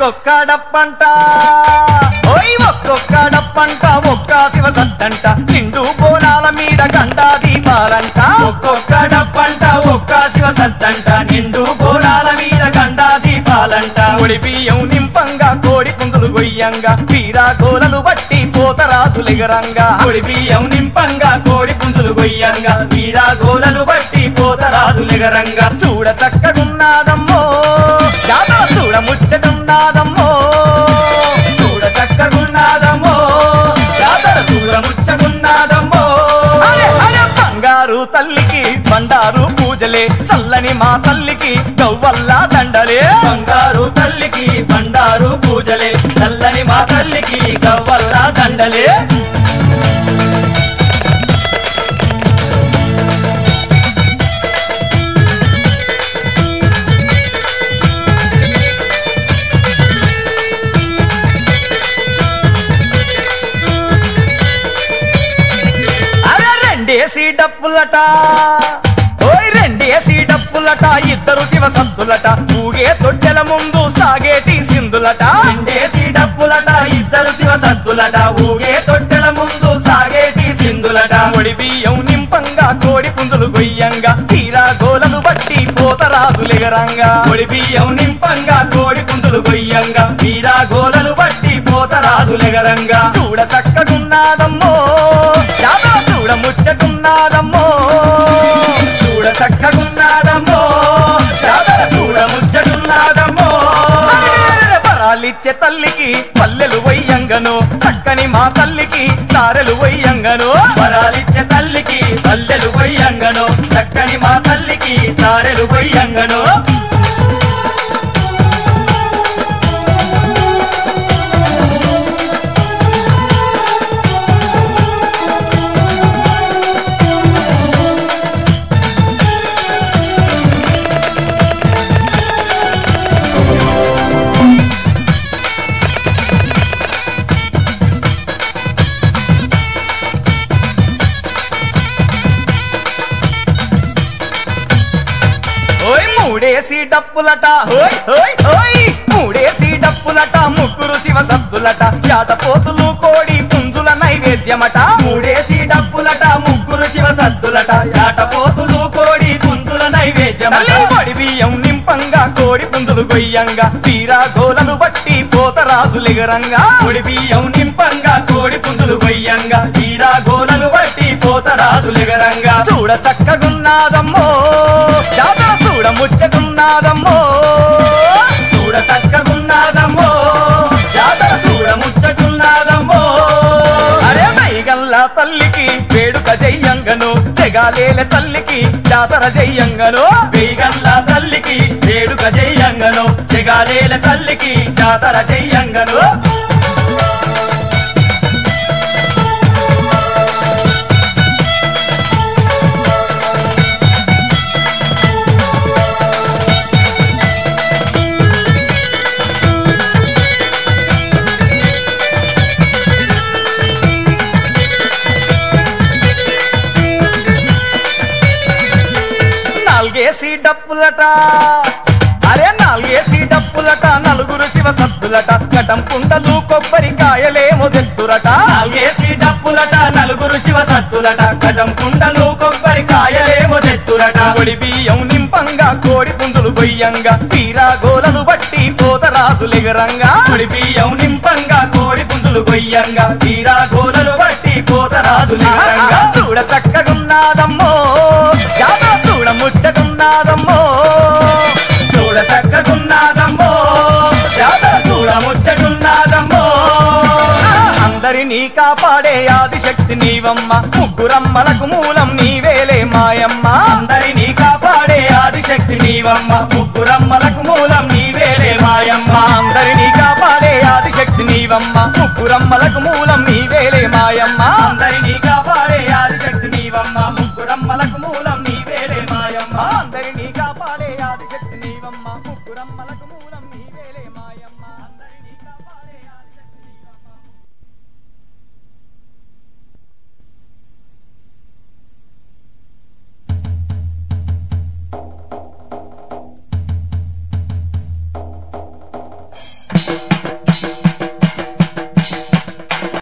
ఒక్కొక్క డప్పంట ఓయ్ ఒక్కొక్క డప్పంట ఒక్క శివ సత్తంట నిండు బోనాల మీద గండా దీపాలంట ఒక్కొక్క డప్పంట ఒక్క శివ సత్తంట నిండు బోనాల మీద గండా దీపాలంట ఒడి బియ్యం నింపంగా కోడి పుందులు గొయ్యంగా వీరా గోలలు బట్టి పోతరాసులిగరంగా ఒడి బియ్యం నింపంగా కోడి పుంజులు గొయ్యంగా వీరా గోలలు బట్టి పోతరాజులిగరంగా చూడ చక్కగున్నాదమ్మో జాతర చూడ ముచ్చటున్నాదమ్మో చూడ చక్కగున్నాదమ్మో జాతర చూడ ముచ్చటున్నాదమ్మో అరే, అరే, బంగారు తల్లికి బండారు పూజలే చల్లని మా తల్లికి గవ్వల్లా దండలే బంగారు తల్లికి బండారు పూజలే చల్లని మా తల్లికి గవ్వల్లా దండలే అరే రెండేసి డప్పులట ఓయ్ రెండేసి డప్పులట ఇద్దరు శివ సంతులట ఊగే తొట్టెల ముందు సాగేటి సింధులట రెండేసి డప్పులట ఇద్దరు శివ సంతులట ఊగే తొట్టెల ముందు సాగేటి సింధులట ఒడి బియ్యం నింపంగా కోడి పుంజులు గొయ్యంగా తీరా గోలలు బట్టి పోతరాజులిగరంగా ఒడి బియ్యం నింపంగా కోడి పుంజులు గొయ్యంగా తీరా గోలలు బట్టి పోతరాజులిగరంగా చూడ చక్కగున్నాదమ్మో జాతర చూడ ముచ్చటున్నాదమ్మో చూడ చక్కగున్నాదమ్మో జాతర చూడ ముచ్చటున్నాదమ్మో వరాలిచ్చే తల్లికి పల్లెలు వయ్యంగను చక్కని మా తల్లికి సారెలు వయ్యంగను వరాలిచ్చే తల్లికి పల్లెలు వయ్యంగను చక్కని మా తల్లికి సారెలు వయ్యంగను ఓయ్ మూడేసి డప్పులట ఓయ్ ఓయ్ ఓయ్ మూడేసి డప్పులట ముగ్గురు శివ సద్దులట యాటపోతులు కోడి పుంజుల నైవేద్యమట మూడేసి డప్పులట ముగ్గురు శివ సద్దులట యాటపోతులు కోడి పుంజుల నైవేద్యమట కోడి బియ్యం నింపంగా కోడి పుంజులు గొయ్యంగా తీరా గోలలు బట్టి పోతరాజులిగరంగా కోడి బియ్యం నింపంగా కోడి పుంజులు గొయ్యంగా తీరా గోలలు బట్టి పోతరాజులిగరంగా చూడ చక్కగున్నాదమ్మో జాతర చూడ ముచ్చటున్నాదమ్మో చూడ చక్కగున్నాదమ్మో జాతర చూడ ముచ్చటున్నాదమ్మో అరే మైగల్లా తల్లికి వేడుక జయ్యంగను జగాలేల తల్లికి జాతర జయ్యంగను వేగల్లా తల్లికి వేడుక జయ్యంగను జగాలేల తల్లికి జాతర జయ్యంగను నాలుగేసి డప్పులట అరే నాలుగేసి డప్పులట నలుగురు శివ సద్దులట కటం కుండలు కొబ్బరికాయలేమో తెత్తురట నాలుగేసి డప్పులట నలుగురు శివ సద్దులట కటం కుండలు కొబ్బరికాయలేమో తెత్తురట ఒడి బియ్యం నింపంగా కోడి పుంజులు గొయ్యంగా తీరా గోలలు బట్టి పోతరాజులిగరంగా ఒడి బియ్యం నింపంగా కోడి పుంజులు గొయ్యంగా తీరా గోలలు బట్టి పోతరాజులిగరంగా చూడ చక్కగున్నాదమ్మో జాతర చూడ ముచ్చటున్నాదమ్మో చూడ చక్కగున్నాదమ్మో జాతర చూడ ముచ్చటున్నాదమ్మో అందరినీ కాపాడే ఆదిశక్తి నీవమ్మ ముగ్గురమ్మలకు మూలం నీవేలే మాయమ్మ అందరినీ కాపాడే ఆదిశక్తి నీవమ్మ ముగ్గురమ్మలకు మూలం నీవేలే మాయమ్మ అందరినీ కాపాడే ఆదిశక్తి నీవమ్మ ముగ్గురమ్మలకు మూలం